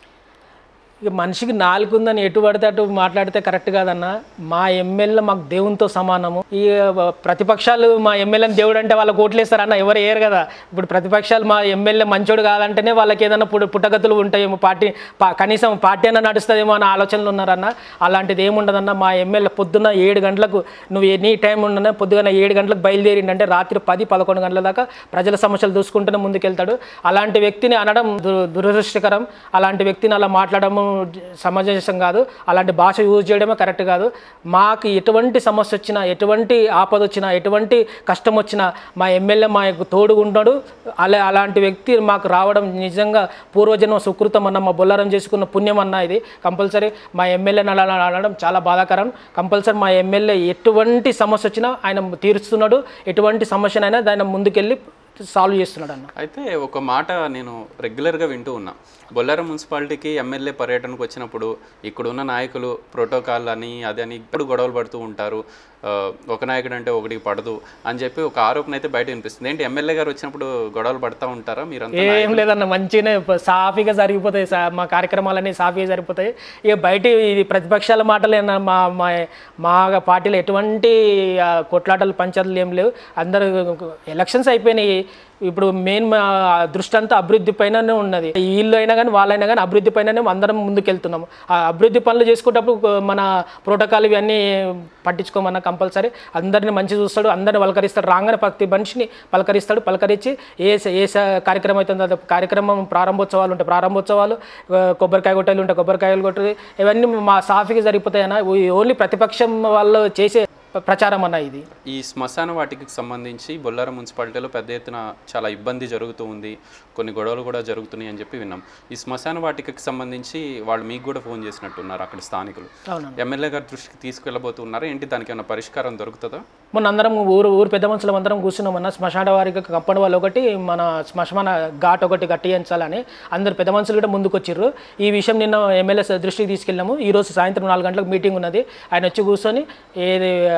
ఇక మనిషికి నాలుగు ఉందని ఎటు పడితే అటు మాట్లాడితే కరెక్ట్ కాదన్న మా ఎమ్మెల్యే మాకు దేవునితో సమానము ఈ ప్రతిపక్షాలు మా ఎమ్మెల్యేని దేవుడు అంటే వాళ్ళకి ఓట్లేస్తారన్న ఎవరు వేయరు కదా ఇప్పుడు ప్రతిపక్షాలు మా ఎమ్మెల్యే మంచోడు కాదంటేనే వాళ్ళకి ఏదైనా పుట్ట పుట్టగతులు ఉంటాయేమో పార్టీ పా- కనీసం పార్టీ అయినా నడుస్తుందేమో అన్న ఆలోచనలు ఉన్నారన్న అలాంటిది ఏముండదన్న మా ఎమ్మెల్యే పొద్దున్న ఏడు గంటలకు నువ్వు ఎనీ టైం ఉండనే పొద్దున ఏడు గంటలకు బయలుదేరిండంటే రాత్రి పది పదకొండు గంటల దాకా ప్రజల సమస్యలు చూసుకుంటూనే ముందుకెళ్తాడు అలాంటి వ్యక్తిని అనడం దు- దురదృష్టకరం అలాంటి వ్యక్తిని అలా మాట్లాడడం సమంజసం కాదు అలాంటి భాష యూజ్ చేయడమే కరెక్ట్ కాదు మాకు ఎటువంటి సమస్య వచ్చినా ఎటువంటి ఆపద వచ్చినా ఎటువంటి కష్టం వచ్చినా మా ఎమ్మెల్యే మా యొక్క తోడుగా ఉంటాడు అలా అలాంటి వ్యక్తి మాకు రావడం నిజంగా పూర్వజన్మ సుకృతం అన్న మా బొల్లారం చేసుకున్న పుణ్యం అన్న ఇది కంపల్సరీ మా ఎమ్మెల్యేని అలా అలా అనడం చాలా బాధాకరం కంపల్సరీ మా ఎమ్మెల్యే ఎటువంటి సమస్య వచ్చినా ఆయన తీరుస్తున్నాడు ఎటువంటి సమస్యనైనా దాని ముందుకెళ్ళి సాల్వ్ చేస్తున్నాడు అన్న అయితే ఒక మాట నేను రెగ్యులర్గా వింటూ ఉన్నా బొల్లారం మున్సిపాలిటీకి ఎమ్మెల్యే పర్యటనకు వచ్చినప్పుడు ఇక్కడున్న నాయకులు ప్రోటోకాల్ అని అది అని ఇప్పుడు గొడవలు పడుతూ ఉంటారు ఆ, ఒక నాయకుడు అంటే ఒకటికి పడదు అని చెప్పి ఒక ఆరోపణ అయితే బయట వినిపిస్తుంది ఏంటి ఎమ్మెల్యే గారు వచ్చినప్పుడు గొడవలు పడతా ఉంటారా మీరంతా ఏం లేదన్న మంచిగానే ప- సాఫీగా జరిగిపోతాయి సా- మా కార్యక్రమాలన్నీ సాఫీగా జరిగిపోతాయి ఇక బయట ఇది ప్రతిపక్షాల మాటలే అన్న. మా మా మా పార్టీలో ఎటువంటి ఆ, కొట్లాటలు పంచాయతీలు ఏం లేవు అందరూ ఎలక్షన్స్ అయిపోయినాయి ఇప్పుడు మెయిన్ మా దృష్టి అంతా అభివృద్ధి పైననే ఉన్నది వీళ్ళు అయినా కానీ వాళ్ళైనా కానీ అభివృద్ధి పైననే అందరం ముందుకెళ్తున్నాము ఆ అభివృద్ధి పనులు చేసుకునేటప్పుడు కొ- మన ప్రోటోకాల్ ఇవన్నీ పట్టించుకోమన్న కంపల్సరీ అందరిని మంచి చూస్తాడు అందరిని పలకరిస్తాడు రాగానే ప్రతి మనిషిని పలకరిస్తాడు పలకరించి ఏ స- ఏ స- కార్యక్రమం అవుతుందో అది కార్యక్రమం ప్రారంభోత్సవాలు ఉంటాయి ప్రారంభోత్సవాలు ఆ, కొబ్బరికాయ కొట్టాలు ఉంటాయి కొబ్బరికాయలు కొట్టేది ఇవన్నీ మా సాఫీగా సరిపోతాయన్న ఓన్లీ ప్రతిపక్షం వాళ్ళు చేసే ప్రచారం అన్న ఇది ఈ శ్మశాన వాటికి సంబంధించి బొల్లారం మున్సిపాలిటీలో పెద్ద ఎత్తున చాలా ఇబ్బంది జరుగుతూ ఉంది కొన్ని గొడవలు కూడా జరుగుతున్నాయి అని చెప్పి విన్నాం ఈ శ్మశాన వాటికకి సంబంధించి వాళ్ళు మీకు కూడా ఫోన్ చేసినట్టున్నారు అక్కడ స్థానికులు అవునన్న ఎమ్మెల్యే గారి దృష్టికి తీసుకెళ్ళబోతున్నారా ఏంటి దానికి ఏమైనా పరిష్కారం దొరుకుతుందా మొన్న అందరం ఊరు ఊరు పెద్ద మనుషులం అందరం కూర్చున్నామన్న శ్మశాన వారికి కంపౌండ్ వాళ్ళు ఒకటి మన శ్మశాన ఘాట్ ఒకటి కట్టించాలని అందరు పెద్ద మనుషులు కూడా ముందుకు వచ్చిర్రు ఈ విషయం నిన్న ఎమ్మెల్యే దృష్టికి తీసుకెళ్ళాము ఈ రోజు సాయంత్రం నాలుగు గంటలకు మీటింగ్ ఉన్నది ఆయన వచ్చి కూర్చొని ఏది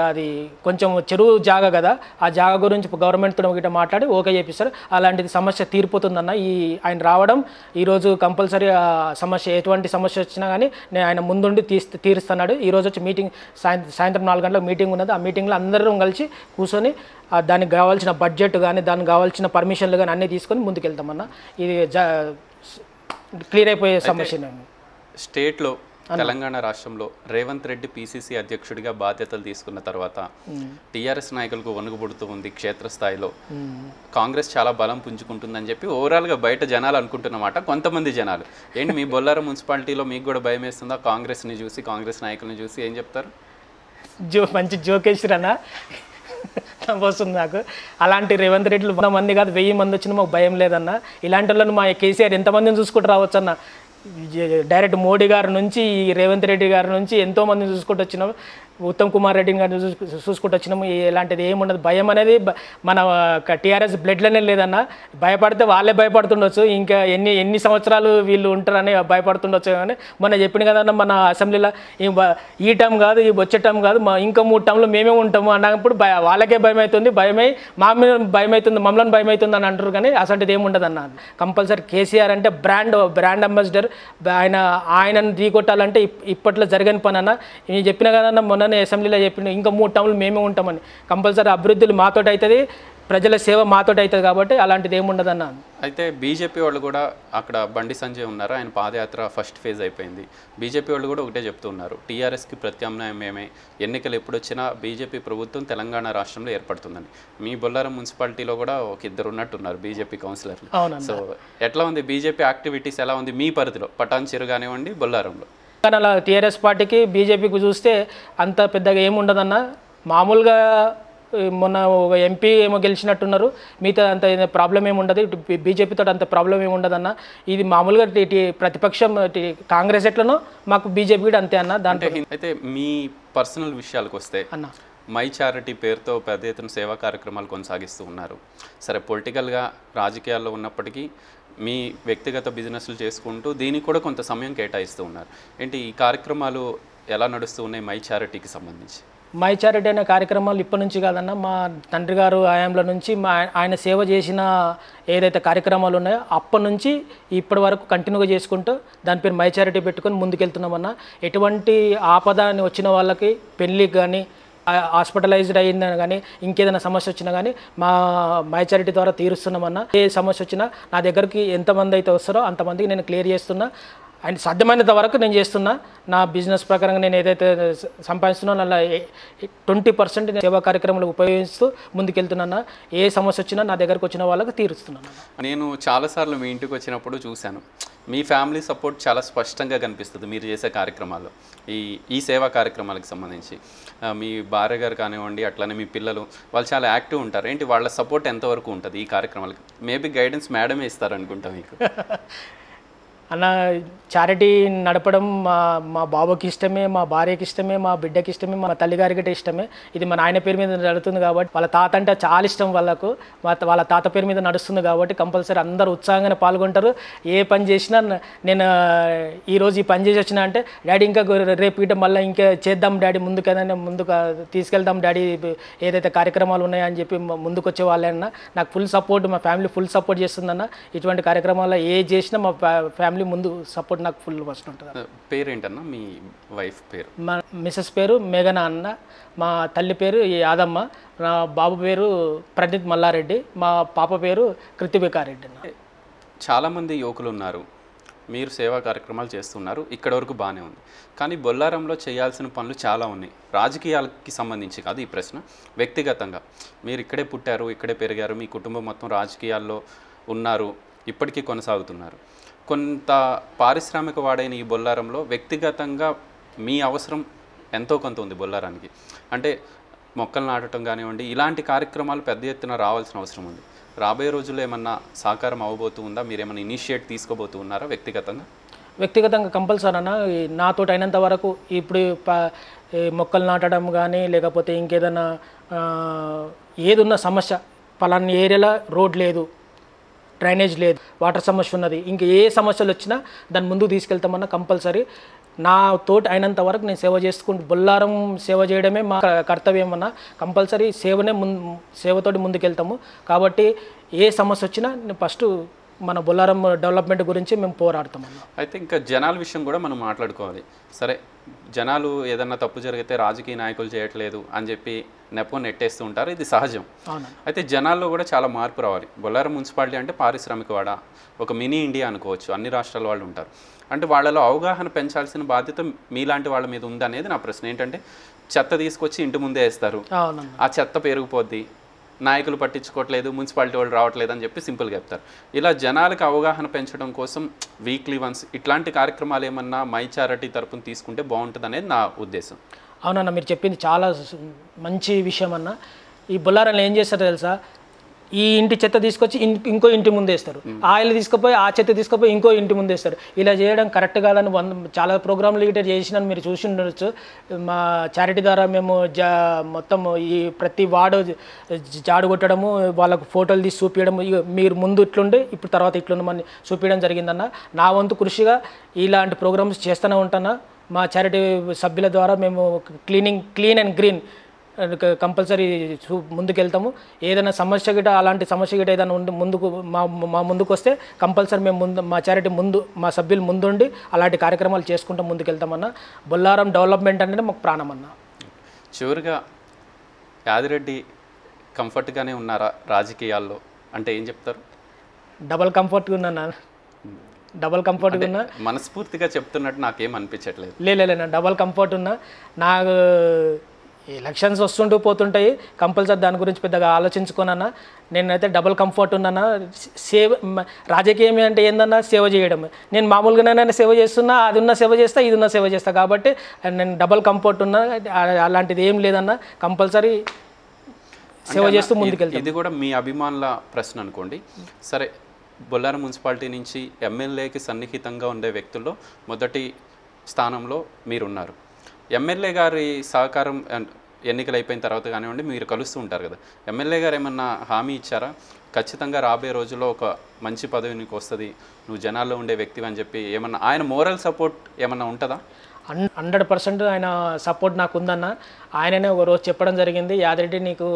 అది కొంచెం చెరువు జాగా కదా ఆ జాగా గురించి గవర్నమెంట్తో గిట్ట మాట్లాడి ఓకే చేపిస్తారు అలాంటిది సమస్య తీరిపోతుందన్న ఈ ఆయన రావడం ఈరోజు కంపల్సరీ ఆ సమస్య ఎటువంటి సమస్య వచ్చినా కానీ నేను ఆయన ముందుండి తీస్ తీరుస్తున్నాడు ఈరోజు వచ్చి మీటింగ్ సాయంత్రం సాయంత్రం నాలుగు గంటలకు మీటింగ్ ఉన్నది ఆ మీటింగ్లో అందరం కలిసి కూర్చొని ఆ దానికి కావాల్సిన బడ్జెట్ కానీ దానికి కావాల్సిన పర్మిషన్లు కానీ అన్నీ తీసుకొని ముందుకెళ్తామన్న ఇది జా క్లియర్ అయిపోయే సమస్య స్టేట్లో తెలంగాణ రాష్ట్రంలో రేవంత్ రెడ్డి పీసీసీ అధ్యక్షుడిగా బాధ్యతలు తీసుకున్న తర్వాత టీఆర్ఎస్ నాయకులకు వణుకుపుడుతూ ఉంది క్షేత్రస్థాయిలో కాంగ్రెస్ చాలా బలం పుంజుకుంటుందని చెప్పి ఓవరాల్గా బయట జనాలు అనుకుంటున్నమాట కొంతమంది జనాలు ఏంటి మీ బొల్లారం మున్సిపాలిటీలో మీకు కూడా భయం వేస్తుందా కాంగ్రెస్ని చూసి కాంగ్రెస్ నాయకులను చూసి ఏం చెప్తారు జో మంచి జోకేశ్వరన్న వస్తుంది నాకు అలాంటి రేవంత్ రెడ్డిలు వంద మంది కాదు వెయ్యి మంది వచ్చినా మాకు భయం లేదన్న ఇలాంటి వాళ్ళని మా కేసీఆర్ ఎంతమందిని చూసుకుంటూ రావచ్చు అన్న డైరెక్ట్ మోడీ గారి నుంచి ఈ రేవంత్ రెడ్డి గారి నుంచి ఎంతో మందిని చూసుకుంటూ వచ్చినాం ఉత్తమ్ కుమార్ రెడ్డి గారిని చూసు చూసుకుంటూ వచ్చినాము ఇలాంటిది ఏముండదు భయం అనేది బ- మన టీఆర్ఎస్ బ్లడ్లోనే లేదన్న భయపడితే వాళ్ళే భయపడుతుండొచ్చు ఇంకా ఎన్ని ఎన్ని సంవత్సరాలు వీళ్ళు ఉంటారని భయపడుతుండొచ్చు కానీ మొన్న చెప్పింది కదన్న మన అసెంబ్లీలో ఈ బ- ఈ టైం కాదు ఈ వచ్చే టైం కాదు మా ఇంకా మూడు టైంలో మేమే ఉంటాము అన్నప్పుడు భయ వాళ్ళకే భయం అవుతుంది భయమై మా మీద భయం అవుతుంది మమ్మల్ని భయం అవుతుంది అని అంటారు కానీ అసంటిది ఏమి ఉండదు అన్న కంపల్సరీ కేసీఆర్ అంటే బ్రాండ్ బ్రాండ్ అంబాసిడర్ ఆయన ఆయనను ఢీకొట్టాలంటే ఇప్- ఇప్పట్లో జరగని పని అన్న నేను చెప్పిన కదన్న మొన్ననే అసెంబ్లీలో చెప్పిన ఇంకా మూడు టైంలు మేమే ఉంటామని కంపల్సరీ అభివృద్ధులు మాతోటి అవుతుంది ప్రజల సేవ మాతోటి అవుతుంది కాబట్టి అలాంటిది ఏమి ఉండదు అన్న అయితే బీజేపీ వాళ్ళు కూడా అక్కడ బండి సంజయ్ ఉన్నారు ఆయన పాదయాత్ర ఫస్ట్ ఫేజ్ అయిపోయింది బీజేపీ వాళ్ళు కూడా ఒకటే చెప్తున్నారు టీఆర్ఎస్కి ప్రత్యామ్నాయం మేమే ఎన్నికలు ఎప్పుడు వచ్చినా బీజేపీ ప్రభుత్వం తెలంగాణ రాష్ట్రంలో ఏర్పడుతుందని మీ బొల్లారం మున్సిపాలిటీలో కూడా ఒక ఇద్దరు ఉన్నట్టున్నారు బీజేపీ కౌన్సిలర్లు అవునన్న సో ఎట్లా ఉంది బీజేపీ యాక్టివిటీస్ ఎలా ఉంది మీ పరిధిలో పటాన్ చెరు కానివ్వండి బొల్లారంలో కానీ అలా టీఆర్ఎస్ పార్టీకి బీజేపీకి చూస్తే అంత పెద్దగా ఏమి ఉండదన్న మామూలుగా ఈ మొన్న ఒక ఎంపీ ఏమో గెలిచినట్టున్నారు మిగతా అంత ప్రాబ్లం ఏమి ఉండదు బీజేపీతో అంత ప్రాబ్లం ఏమి ఉండదన్న ఇది మామూలుగా టీ- టీ- ప్రతిపక్షం టీ- కాంగ్రెస్ ఎట్లనో మాకు బీజేపీ కూడా అంతే అన్న దాంట్లో అంటే అయితే మీ పర్సనల్ విషయాలకు వస్తే అన్న మై చారిటీ పేరుతో పెద్ద ఎత్తున సేవా కార్యక్రమాలు కొనసాగిస్తూ ఉన్నారు సరే పొలిటికల్గా రాజకీయాల్లో ఉన్నప్పటికీ మీ వ్యక్తిగత బిజినెస్లు చేసుకుంటూ దీనికి కూడా కొంత సమయం కేటాయిస్తూ ఉన్నారు ఏంటి ఈ కార్యక్రమాలు ఎలా నడుస్తూ ఉన్నాయి మై చారిటీకి సంబంధించి మై చారిటీ అనే కార్యక్రమాలు ఇప్పటి నుంచి కాదన్న మా తండ్రి గారు ఆయాంలో నుంచి మా ఆయన సేవ చేసిన ఏదైతే కార్యక్రమాలు ఉన్నాయో అప్పటి నుంచి ఇప్పటి వరకు కంటిన్యూగా చేసుకుంటూ దాని పేరు మై చారిటీ పెట్టుకొని ముందుకెళ్తున్నామన్న ఎటువంటి ఆపద అని వచ్చిన వాళ్ళకి పెళ్ళికి కానీ హాస్పిటలైజ్డ్ అయిందని కానీ ఇంకేదైనా సమస్య వచ్చినా కానీ మా మై చారిటీ ద్వారా తీరుస్తున్నామన్న ఏ సమస్య వచ్చినా నా దగ్గరికి ఎంతమంది అయితే వస్తారో అంతమందికి నేను క్లియర్ చేస్తున్నా అండ్ సాధ్యమైనంత వరకు నేను చేస్తున్నా నా బిజినెస్ ప్రకారంగా నేను ఏదైతే స- సంపాదిస్తున్నానో అలా ట్వంటీ పర్సెంట్ సేవా కార్యక్రమాలు ఉపయోగిస్తూ ముందుకెళ్తున్నాను ఏ సమస్య వచ్చినా నా దగ్గరకు వచ్చిన వాళ్ళకి తీరుస్తున్నాను నేను చాలాసార్లు మీ ఇంటికి వచ్చినప్పుడు చూశాను మీ ఫ్యామిలీ సపోర్ట్ చాలా స్పష్టంగా కనిపిస్తుంది మీరు చేసే కార్యక్రమాల్లో ఈ ఈ సేవా కార్యక్రమాలకు సంబంధించి ఆ, మీ భార్య గారు కానివ్వండి అట్లనే మీ పిల్లలు వాళ్ళు చాలా యాక్టివ్ ఉంటారు ఏంటి వాళ్ళ సపోర్ట్ ఎంతవరకు ఉంటుంది ఈ కార్యక్రమాలకు మేబీ గైడెన్స్ మేడమే ఇస్తారనుకుంటా మీకు అన్న చారిటీ నడపడం మా మా బాబుకి ఇష్టమే మా భార్యకి ఇష్టమే మా బిడ్డకి ఇష్టమే మా తల్లిగారికి కూడా ఇష్టమే ఇది మా నాయన పేరు మీద నడుస్తుంది కాబట్టి వాళ్ళ తాత అంటే చాలా ఇష్టం వాళ్ళకు మా త- వాళ్ళ తాత పేరు మీద నడుస్తుంది కాబట్టి కంపల్సరీ అందరూ ఉత్సాహంగానే పాల్గొంటారు ఏ పని చేసినా న- నేను ఆ, ఈరోజు ఈ పని చేసి వచ్చిన అంటే డాడీ ఇంకా గొ- రేపు ఇట మళ్ళీ ఇంకా చేద్దాం డాడీ ముందుకు ఏదైనా ముందుకు ఆ, తీసుకెళ్దాం డాడీ ఏదైతే కార్యక్రమాలు ఉన్నాయని చెప్పి మ- ముందుకు వచ్చే వాళ్ళన్నా నాకు ఫుల్ సపోర్ట్ మా ఫ్యామిలీ ఫుల్ సపోర్ట్ చేస్తుందన్న ఇటువంటి కార్యక్రమాల్లో ఏ చేసినా మా ఫ్యా- ఫ్యామిలీ ముందు సపోర్ట్ నాకు ఫుల్ ఫస్ట్ ఉంటుంది ఆ, పేరేంటన్నా మీ వైఫ్ పేరు మా మిసెస్ పేరు మేఘన అన్న మా తల్లి పేరు యాదమ్మ నా బాబు పేరు ప్రణీత్ మల్లారెడ్డి మా పాప పేరు కృతివికారెడ్డి అన్న చాలామంది యువకులు ఉన్నారు మీరు సేవా కార్యక్రమాలు చేస్తున్నారు ఇక్కడ వరకు బాగానే ఉంది కానీ బొల్లారంలో చేయాల్సిన పనులు చాలా ఉన్నాయి రాజకీయాలకి సంబంధించి కాదు ఈ ప్రశ్న వ్యక్తిగతంగా మీరు ఇక్కడే పుట్టారు ఇక్కడే పెరిగారు మీ కుటుంబం మొత్తం రాజకీయాల్లో ఉన్నారు ఇప్పటికీ కొనసాగుతున్నారు కొంత పారిశ్రామిక వాడైన ఈ బొల్లారంలో వ్యక్తిగతంగా మీ అవసరం ఎంతో కొంత ఉంది బొల్లారానికి అంటే మొక్కలు నాటడం కానివ్వండి ఇలాంటి కార్యక్రమాలు పెద్ద ఎత్తున రావాల్సిన అవసరం ఉంది రాబోయే రోజుల్లో ఏమన్నా సహకారం అవ్వబోతూ ఉందా మీరు ఏమైనా ఇనిషియేట్ తీసుకోబోతూ ఉన్నారా వ్యక్తిగతంగా వ్యక్తిగతంగా కంపల్సరీ అన్న ఈ నాతో అయినంత వరకు ఇప్పుడు ప- ఈ మొక్కలు నాటడం కానీ లేకపోతే ఇంకేదైనా ఆ, ఏదున్న సమస్య పలానా ఏరియాలో రోడ్ లేదు డ్రైనేజ్ లేదు వాటర్ సమస్య ఉన్నది ఇంకా ఏ సమస్యలు వచ్చినా దాన్ని ముందుకు తీసుకెళ్తామన్నా కంపల్సరీ నా తోటి అయినంత వరకు నేను సేవ చేసుకుంటూ బొల్లారం సేవ చేయడమే మా క- కర్తవ్యం అన్న కంపల్సరీ సేవనే ముందు సేవతోటి ముందుకెళ్తాము కాబట్టి ఏ సమస్య వచ్చినా నేను ఫస్ట్ మన బొల్లారం డెవలప్మెంట్ గురించి మేము పోరాడతాం అన్న అయితే ఇంకా జనాల విషయం కూడా మనం మాట్లాడుకోవాలి సరే జనాలు ఏదన్నా తప్పు జరిగితే రాజకీయ నాయకులు చేయట్లేదు అని చెప్పి నెపం నెట్టేస్తూ ఉంటారు ఇది సహజం అవునా అయితే జనాల్లో కూడా చాలా మార్పు రావాలి బొల్లారం మున్సిపాలిటీ అంటే పారిశ్రామికవాడ ఒక మినీ ఇండియా అనుకోవచ్చు అన్ని రాష్ట్రాల వాళ్ళు ఉంటారు అంటే వాళ్ళలో అవగాహన పెంచాల్సిన బాధ్యత మీలాంటి వాళ్ళ మీద ఉందనేది నా ప్రశ్న ఏంటంటే చెత్త తీసుకొచ్చి ఇంటి ముందే వేస్తారు అవునన్న ఆ చెత్త పెరిగిపోద్ది నాయకులు పట్టించుకోవట్లేదు మున్సిపాలిటీ వాళ్ళు రావట్లేదు అని చెప్పి సింపుల్గా చెప్తారు ఇలా జనాలకు అవగాహన పెంచడం కోసం వీక్లీ వన్స్ ఇట్లాంటి కార్యక్రమాలు ఏమన్నా మై చారిటీ తరపున తీసుకుంటే బాగుంటుంది అనేది నా ఉద్దేశం అవునన్న మీరు చెప్పింది చాలా స్- మంచి విషయం అన్న ఈ బొల్లారంలో ఏం చేస్తారో తెలుసా ఈ ఇంటి చెత్త తీసుకొచ్చి ఇన్- ఇంకో ఇంటి ముందు వేస్తారు ఆయిల్ తీసుకుపోయి ఆ చెత్త తీసుకుపోయి ఇంకో ఇంటి ముందు వేస్తారు ఇలా చేయడం కరెక్ట్ కాదని వంద చాలా ప్రోగ్రాంలు ఇటు చేసినాను మీరు చూసి ఉండొచ్చు మా చారిటీ ద్వారా మేము జా మొత్తం ఈ ప్రతి వార్డు జ- జాడు కొట్టడము వాళ్ళకు ఫోటోలు తీసి చూపించడము ఇగ మీరు ముందు ఇట్లుండే ఇప్పుడు తర్వాత ఇట్లుండమని చూపించడం జరిగిందన్న నా వంతు కృషిగా ఇలాంటి ప్రోగ్రామ్స్ చేస్తూనే ఉంటాను మా చారిటీ సభ్యుల ద్వారా మేము cleaning clean and green compulsory చూ ముందుకెళ్తాము ఏదైనా సమస్య గిట అలాంటి సమస్య గిట ఏదైనా ఉండి ముందుకు మా మా ముందుకు వస్తే కంపల్సరీ మేము ముందు మా చారిటీ ముందు మా సభ్యులు ముందుండి అలాంటి కార్యక్రమాలు చేసుకుంటూ ముందుకెళ్తామన్న బొల్లారం డెవలప్మెంట్ అనేది మాకు ప్రాణం అన్న చివరిగా యాదిరెడ్డి కంఫర్ట్గానే ఉన్నారా రాజకీయాల్లో అంటే ఏం చెప్తారు డబల్ కంఫర్ట్గా ఉన్నా డబల్ కంఫర్ట్గా ఉన్నా మనస్ఫూర్తిగా చెప్తున్నట్టు నాకేం అనిపించట్లేదు లే లే, లే, నా డబల్ కంఫర్ట్ ఉన్నా నాకు ఎలక్షన్స్ వస్తుంటూ పోతుంటాయి కంపల్సరీ దాని గురించి పెద్దగా ఆలోచించుకోనన్నా నేనైతే డబల్ కంఫర్ట్ ఉన్నానా సేవ మ- రాజకీయం అంటే ఏందన్నా సేవ చేయడం నేను మామూలుగానే సేవ చేస్తున్నా అది ఉన్న సేవ చేస్తా ఇది ఉన్న సేవ చేస్తా కాబట్టి నేను డబల్ కంఫర్ట్ ఉన్నా ఆ- అలాంటిది ఏం లేదన్నా కంపల్సరీ సేవ చేస్తూ ముందుకెళ్తాను ఇది కూడా మీ అభిమానుల ప్రశ్న అనుకోండి సరే బొల్లారం మున్సిపాలిటీ నుంచి ఎమ్మెల్యేకి సన్నిహితంగా ఉండే వ్యక్తుల్లో మొదటి స్థానంలో మీరున్నారు ఎమ్మెల్యే గారి సహకారం అండ్ ఎన్నికలు అయిపోయిన తర్వాత కానివ్వండి మీరు కలుస్తూ ఉంటారు కదా ఎమ్మెల్యే గారు ఏమన్నా హామీ ఇచ్చారా ఖచ్చితంగా రాబోయే రోజుల్లో ఒక మంచి పదవి నీకు వస్తుంది నువ్వు జనాల్లో ఉండే వ్యక్తివి అని చెప్పి ఏమన్నా ఆయన మోరల్ సపోర్ట్ ఏమన్నా ఉంటుందా హన్ హండ్రెడ్ పర్సెంట్ ఆయన సపోర్ట్ నాకు ఉందన్న ఆయననే ఒక రోజు చెప్పడం జరిగింది యాదిరెడ్డి నీకు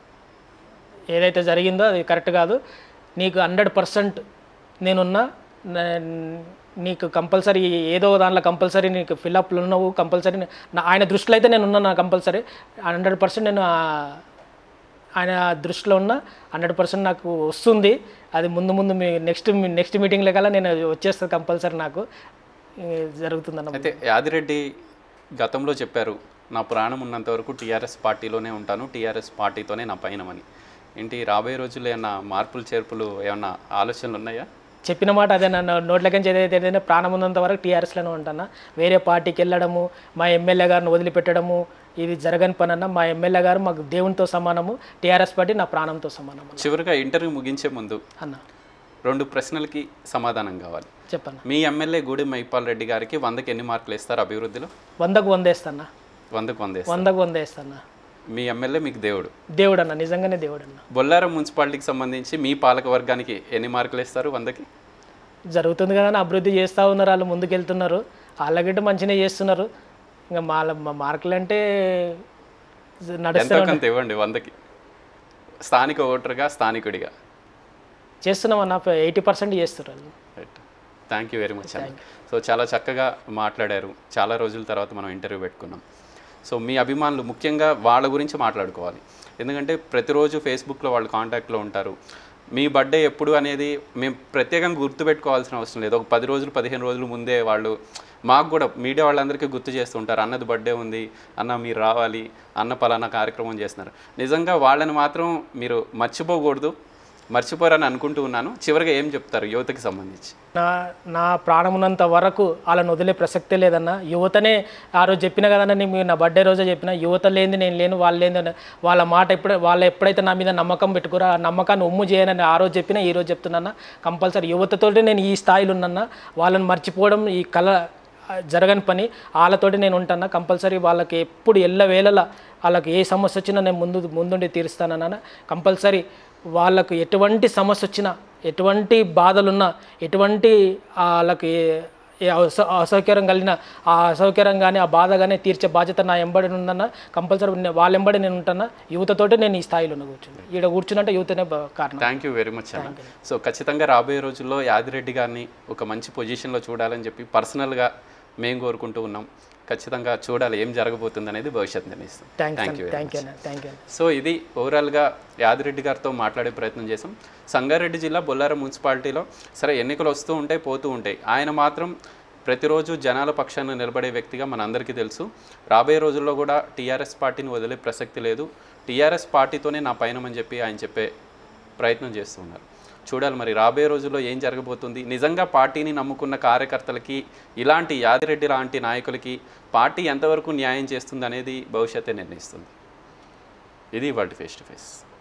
ఏదైతే జరిగిందో అది కరెక్ట్ కాదు నీకు హండ్రెడ్ పర్సెంట్ నేనున్నా నే- నీకు కంపల్సరీ ఏదో దాంట్లో కంపల్సరీ నీకు ఫిల్అప్లు ఉన్నావు కంపల్సరీ నా ఆయన దృష్టిలో అయితే నేను ఉన్నా కంపల్సరీ హండ్రెడ్ పర్సెంట్ నేను ఆ- ఆయన దృష్టిలో ఉన్న హండ్రెడ్ పర్సెంట్ నాకు వస్తుంది అది ముందు ముందు మీ నెక్స్ట్ నెక్స్ట్ మీటింగ్లో కల్లా నేను వచ్చేస్తుంది కంపల్సరీ నాకు జరుగుతుందన్న అయితే యాదిరెడ్డి గతంలో చెప్పారు నా ప్రాణం ఉన్నంత వరకు టీఆర్ఎస్ పార్టీలోనే ఉంటాను టీఆర్ఎస్ పార్టీతోనే నా పయనమని ఏంటి రాబోయే రోజుల్లో ఏమన్నా మార్పులు చేర్పులు ఏమన్నా ఆలోచనలు ఉన్నాయా చెప్పిన మాట అదే నన్ను నోట్లకించి ఏదైతే ఏదైతే ప్రాణం ఉన్నంత వరకు టీఆర్ఎస్లోనే ఉంటాను వేరే పార్టీకి వెళ్ళడము మా ఎమ్మెల్యే గారిని వదిలిపెట్టడము ఇది జరగని పని అన్న మా ఎమ్మెల్యే గారు మాకు దేవునితో సమానము టీఆర్ఎస్ పార్టీ నా ప్రాణంతో సమానం అన్న చివరిగా ఇంటర్వ్యూ ముగించే ముందు అన్న రెండు ప్రశ్నలకి సమాధానం కావాలి చెప్పన్న మీ ఎమ్మెల్యే గూడి మైపాల్ రెడ్డి గారికి వందకి ఎన్ని మార్కులు ఇస్తారు అభివృద్ధిలో వందకు వందేస్తాన్న వందకు వంద ఇస్తారు వందకు వందేస్తాన్న మీ ఎమ్మెల్యే మీకు దేవుడు దేవుడు అన్న నిజంగానే దేవుడు అన్న బొల్లారం మున్సిపాలిటీకి సంబంధించి మీ పాలక వర్గానికి ఎన్ని మార్కులు ఇస్తారు వందకి జరుగుతుంది కదా అన్న, అభివృద్ధి చేస్తూ ఉన్నారు వాళ్ళు ముందుకు వెళ్తున్నారు వాళ్ళగిட்ட మంచిగా చేస్తున్నారు ఇంకా మా మా మార్కులు అంటే నడుస్తూ ఎంతో కొంత ఇవ్వండి వందకి స్థానిక ఓటర్గా స్థానికుడిగా చేస్తున్నాం అన్న ఎయిటీ పర్సెంట్ చేస్తున్నారు వాళ్ళు right thank you very much అండి సో చాలా చక్కగా మాట్లాడారు చాలా రోజుల తర్వాత మనం ఇంటర్వ్యూ పెట్టుకున్నాం సో మీ అభిమానులు ముఖ్యంగా వాళ్ళ గురించి మాట్లాడుకోవాలి ఎందుకంటే ప్రతిరోజు ఫేస్బుక్లో వాళ్ళు కాంటాక్ట్లో ఉంటారు మీ బర్త్డే ఎప్పుడు అనేది మేము ప్రత్యేకంగా గుర్తుపెట్టుకోవాల్సిన అవసరం లేదు ఒక పది రోజులు పదిహేను రోజులు ముందే వాళ్ళు మాకు కూడా మీడియా వాళ్ళందరికీ గుర్తు చేస్తుంటారు అన్నది బర్త్డే ఉంది అన్న మీరు రావాలి అన్న పలానా కార్యక్రమం చేస్తున్నారు నిజంగా వాళ్ళని మాత్రం మీరు మర్చిపోకూడదు మర్చిపోరని అనుకుంటూ ఉన్నాను చివరిగా ఏం చెప్తారు యువతకి సంబంధించి నా నా ప్రాణం ఉన్నంత వరకు వాళ్ళని వదిలే ప్రసక్తే లేదన్న యువతనే ఆ రోజు చెప్పిన కదన్న నేను నా బర్త్డే రోజే చెప్పిన యువత లేనిది నేను లేను వాళ్ళు లేని వాళ్ళ మాట ఎప్పుడే వాళ్ళు ఎప్పుడైతే నా మీద నమ్మకం పెట్టుకురో ఆ నమ్మకాన్ని ఉమ్ము చేయనని ఆ రోజు చెప్పినా ఈ రోజు చెప్తున్నా కంపల్సరీ యువతతోటి నేను ఈ స్థాయిలో ఉన్నాన్న వాళ్ళని మర్చిపోవడం ఈ కళ ఆ, జరగని పని వాళ్ళతోటి నేను ఉంటాను కంపల్సరీ వాళ్ళకి ఎప్పుడు ఎల్ల వేళలా వాళ్ళకి ఏ సమస్య వచ్చినా నేను ముందు ముందుండి తీరుస్తానన్న కంపల్సరీ వాళ్ళకు ఎటువంటి సమస్య వచ్చినా ఎటువంటి బాధలున్నా ఎటువంటి వాళ్ళకి ఏ అసౌ- అసౌకర్యం కలిగిన ఆ అసౌకర్యం కానీ ఆ బాధ కానీ తీర్చే బాధ్యత నా ఎంబడి ఉందన్న కంపల్సరీ వాళ్ళ ఎంబడి నేను ఉంటాను యువతతోటి నేను ఈ స్థాయిలో ఉన్న కూర్చుంది ఈడ కూర్చున్నంటే యువతనే బ- కారణం థ్యాంక్ యూ వెరీ మచ్ అన్న సో ఖచ్చితంగా రాబోయే రోజుల్లో యాదిరెడ్డి గారిని ఒక మంచి పొజిషన్లో చూడాలని చెప్పి పర్సనల్గా మేము కోరుకుంటూ ఉన్నాం ఖచ్చితంగా చూడాలి ఏం జరగబోతుంది అనేది భవిష్యత్ నిర్ణయిస్తాం thanks thank you thank you అన్న థ్యాంక్ యూ సో ఇది ఓవరాల్గా యాదిరెడ్డి గారితో మాట్లాడే ప్రయత్నం చేసాం సంగారెడ్డి జిల్లా బొల్లారం మున్సిపాలిటీలో సరే ఎన్నికలు వస్తూ ఉంటాయి పోతూ ఉంటాయి ఆయన మాత్రం ప్రతిరోజు జనాల పక్షాన నిలబడే వ్యక్తిగా మనందరికీ తెలుసు రాబోయే రోజుల్లో కూడా టీఆర్ఎస్ పార్టీని వదిలే ప్రసక్తి లేదు టీఆర్ఎస్ పార్టీతోనే నా పయనం అని చెప్పి ఆయన చెప్పే ప్రయత్నం చేస్తూ ఉన్నారు చూడాలి మరి రాబోయే రోజుల్లో ఏం జరగబోతుంది నిజంగా పార్టీని నమ్ముకున్న కార్యకర్తలకి ఇలాంటి యాదిరెడ్డి లాంటి నాయకులకి పార్టీ ఎంతవరకు న్యాయం చేస్తుంది అనేది భవిష్యత్తే నిర్ణయిస్తుంది ఇది వాటి ఫేస్ టు ఫేస్